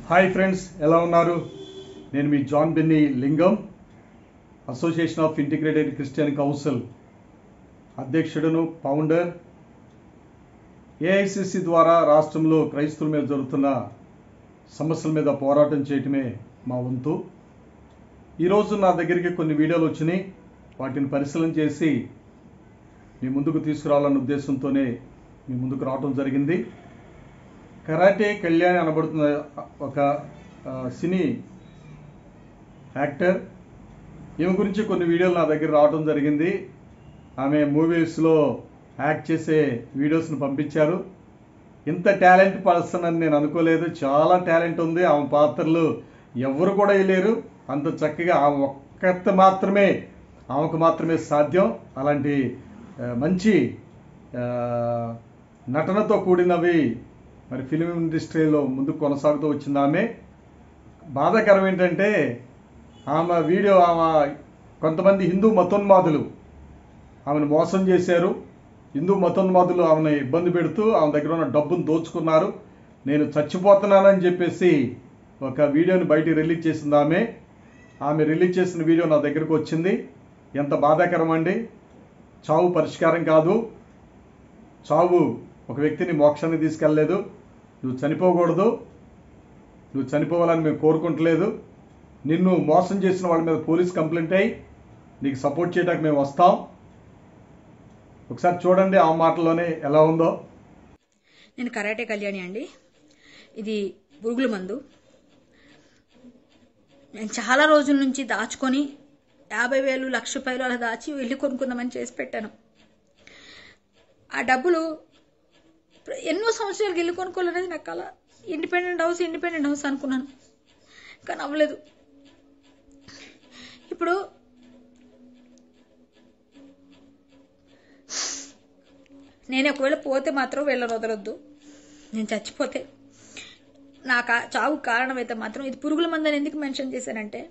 Hi friends ఎలా ఉన్నారు నేను మీ John Benny Lingam association of integrated Christian council అధ్యక్షుడును ఫౌండర్ ఏఐసిసి ద్వారా రాష్ట్రంలో క్రైస్తవుల మీద జరుగుతున్న సమస్యల మీద పోరాటం చేయటమే మా వంతు ఈరోజు నా దగ్గరికి కొన్ని వీడియోలు వచ్చినాయి వాటిని పరిశీలన చేసి మీ ముందుకు తీసుకురావాలన్న ఉద్దేశంతోనే మీ ముందుకు రావడం జరిగింది కరాటే కళ్యాణి అనబడుతున్న ఒక ఆ, సినీ యాక్టర్ ఈమె గురించి కొన్ని వీడియోలు నా దగ్గర రావడం జరిగింది ఆమె మూవీస్లో యాక్ట్ చేసే వీడియోస్ని పంపించారు ఇంత టాలెంట్ పర్సన్ అని నేను అనుకోలేదు చాలా టాలెంట్ ఉంది ఆమె పాత్రలు ఎవరు కూడా వేయలేరు అంత చక్కగా ఆమె ఒక్కత మాత్రమే ఆమెకు మాత్రమే సాధ్యం అలాంటి ఆ, మంచి ఆ, నటనతో కూడినవి మరి ఫిలిం ఇండస్ట్రీలో ముందుకు కొనసాగుతూ వచ్చింది ఆమె బాధాకరం ఏంటంటే ఆమె వీడియో ఆమె కొంతమంది హిందూ మతోన్మాదులు ఆమెను మోసం చేశారు హిందూ మతోన్మాదులు ఆమెను ఇబ్బంది పెడుతూ ఆమె దగ్గర ఉన్న డబ్బును దోచుకున్నారు నేను చచ్చిపోతున్నానని చెప్పేసి ఒక వీడియోని బయటికి రిలీజ్ చేసింది ఆమె ఆమె రిలీజ్ చేసిన వీడియో నా దగ్గరకు వచ్చింది ఎంత బాధాకరం అండి చావు పరిష్కారం కాదు చావు ఒక వ్యక్తిని మోక్షానికి తీసుకెళ్ళలేదు నువ్వు చనిపోకూడదు నువ్వు చనిపోవాలని మేము కోరుకుంటలేదు నిన్ను మోసం చేసిన వాళ్ళ మీద పోలీస్ కంప్లైంట్ అయ్యి నీకు సపోర్ట్ చేయడానికి మేము వస్తాం ఒకసారి చూడండి ఆ మాటలోనే ఎలా ఉందో నేను కరాటే కళ్యాణి అండి ఇది పురుగుల మందు నేను చాలా రోజుల నుంచి దాచుకొని యాభై వేలు లక్ష రూపాయలు అలా దాచి వెళ్ళి కొనుక్కుందామని చేసి పెట్టాను ఆ డబ్బులు ఎన్నో సంవత్సరాలకు వెళ్ళి కొనుక్కోవాలనేది నాకు కల ఇండిపెండెంట్ హౌస్ ఇండిపెండెంట్ హౌస్ అనుకున్నాను కానీ అవ్వలేదు ఇప్పుడు నేను ఒకవేళ పోతే మాత్రం వీళ్ళని వదలొద్దు నేను చచ్చిపోతే నాకు ఆ చావు కారణమైతే మాత్రం ఇది పురుగుల మందని ఎందుకు మెన్షన్ చేశానంటే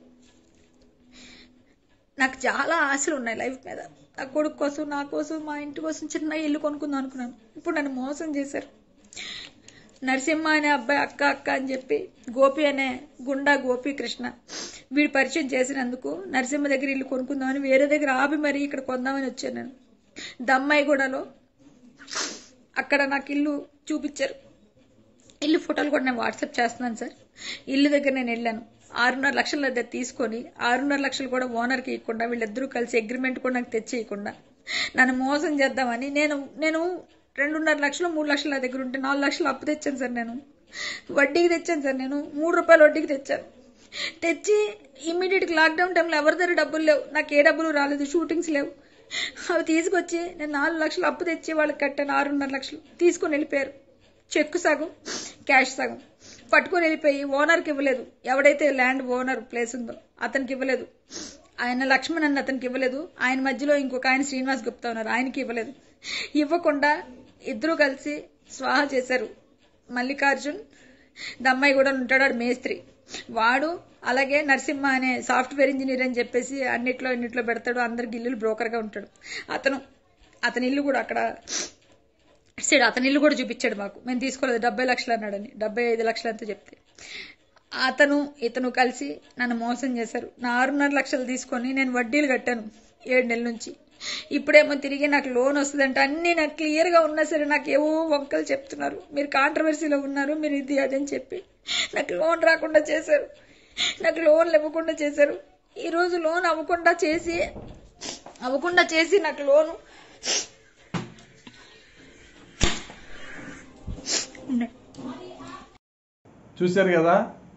నాకు చాలా ఆశలు ఉన్నాయి లైఫ్ మీద నా కొడుకు కోసం నా కోసం మా ఇంటి కోసం చిన్న ఇల్లు కొనుక్కుందాం అనుకున్నాను ఇప్పుడు నన్ను మోసం చేశారు నరసింహ అనే అబ్బాయి అక్క అక్క అని చెప్పి గోపి అనే గుండా గోపి కృష్ణ వీడు పరిచయం చేసినందుకు నరసింహ దగ్గర ఇల్లు కొనుక్కుందామని వేరే దగ్గర ఆపి మరీ ఇక్కడ కొందామని వచ్చాను నేను దమ్మాయిగూడలో అక్కడ నాకు ఇల్లు చూపించారు ఇల్లు ఫోటోలు కూడా నేను వాట్సాప్ చేస్తున్నాను సార్ ఇల్లు దగ్గర నేను వెళ్ళాను ఆరున్నర లక్షల దగ్గర తీసుకొని ఆరున్నర లక్షలు కూడా ఓనర్కి ఇవ్వకుండా వీళ్ళిద్దరూ కలిసి అగ్రిమెంట్ కూడా నాకు తెచ్చేయకుండా నన్ను మోసం చేద్దామని నేను నేను రెండున్నర లక్షలు మూడు లక్షల నా దగ్గర ఉంటే నాలుగు లక్షలు అప్పు తెచ్చాను సార్ నేను వడ్డీకి తెచ్చాను సార్ నేను మూడు రూపాయలు వడ్డీకి తెచ్చాను తెచ్చి ఇమ్మీడియట్గా లాక్డౌన్ టైంలో ఎవరి దగ్గర డబ్బులు లేవు నాకు ఏ డబ్బులు రాలేదు షూటింగ్స్ లేవు అవి తీసుకొచ్చి నేను నాలుగు లక్షలు అప్పు తెచ్చి వాళ్ళకి కట్టాను ఆరున్నర లక్షలు తీసుకొని వెళ్ళిపోయారు చెక్కు సగం క్యాష్ సగం పట్టుకొని వెళ్ళిపోయి ఓనర్కి ఇవ్వలేదు ఎవడైతే ల్యాండ్ ఓనర్ ప్లేస్ ఉందో అతనికి ఇవ్వలేదు ఆయన లక్ష్మణ్ అన్న అతనికి ఇవ్వలేదు ఆయన మధ్యలో ఇంకొక ఆయన శ్రీనివాస్ గుప్తా ఉన్నారు ఆయనకి ఇవ్వలేదు ఇవ్వకుండా ఇద్దరు కలిసి స్వాహా చేశారు మల్లికార్జున్ దమ్మాయి కూడా ఉంటాడు వాడు మేస్త్రి వాడు అలాగే నరసింహ అనే సాఫ్ట్వేర్ ఇంజనీర్ అని చెప్పేసి అన్నిట్లో ఇన్నిట్లో పెడతాడు అందరికి ఇల్లు బ్రోకర్గా ఉంటాడు అతను అతని ఇల్లు కూడా అక్కడ సైడ్ అతని ఇల్లు కూడా చూపించాడు మాకు మేము తీసుకోలేదు డెబ్బై లక్షలు అన్నాడని డెబ్బై ఐదు లక్షలు అంతా చెప్తే అతను ఇతను కలిసి నన్ను మోసం చేశారు నా ఆరున్నర లక్షలు తీసుకొని నేను వడ్డీలు కట్టాను ఏడు నెలల నుంచి ఇప్పుడేమో తిరిగి నాకు లోన్ వస్తుందంటే అన్నీ నాకు క్లియర్గా ఉన్నా సరే నాకు ఏవో వంకలు చెప్తున్నారు మీరు కాంట్రవర్సీలో ఉన్నారు మీరు ఇది అదని చెప్పి నాకు లోన్ రాకుండా చేశారు నాకు లోన్లు ఇవ్వకుండా చేశారు ఈరోజు లోన్ అవ్వకుండా చేసి అవ్వకుండా చేసి నాకు లోను ఉన్నాయి. చూశారు కదా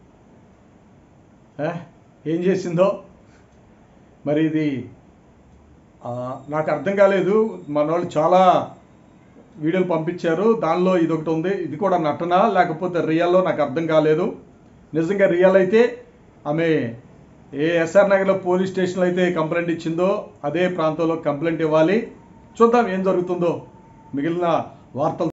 ఏ, ఏం చేసిందో మరి ఇది ఆ, నాకు అర్థం కాలేదు మన వాళ్ళు చాలా వీడియోలు పంపించారు దానిలో ఇది ఒకటి ఉంది ఇది కూడా నటన లేకపోతే రియల్లో నాకు అర్థం కాలేదు నిజంగా రియల్ అయితే ఆమె ఏ ఎస్ఆర్ నగర్లో పోలీస్ స్టేషన్లో అయితే కంప్లైంట్ ఇచ్చిందో అదే ప్రాంతంలో కంప్లైంట్ ఇవ్వాలి చూద్దాం ఏం జరుగుతుందో మిగిలిన వార్తలు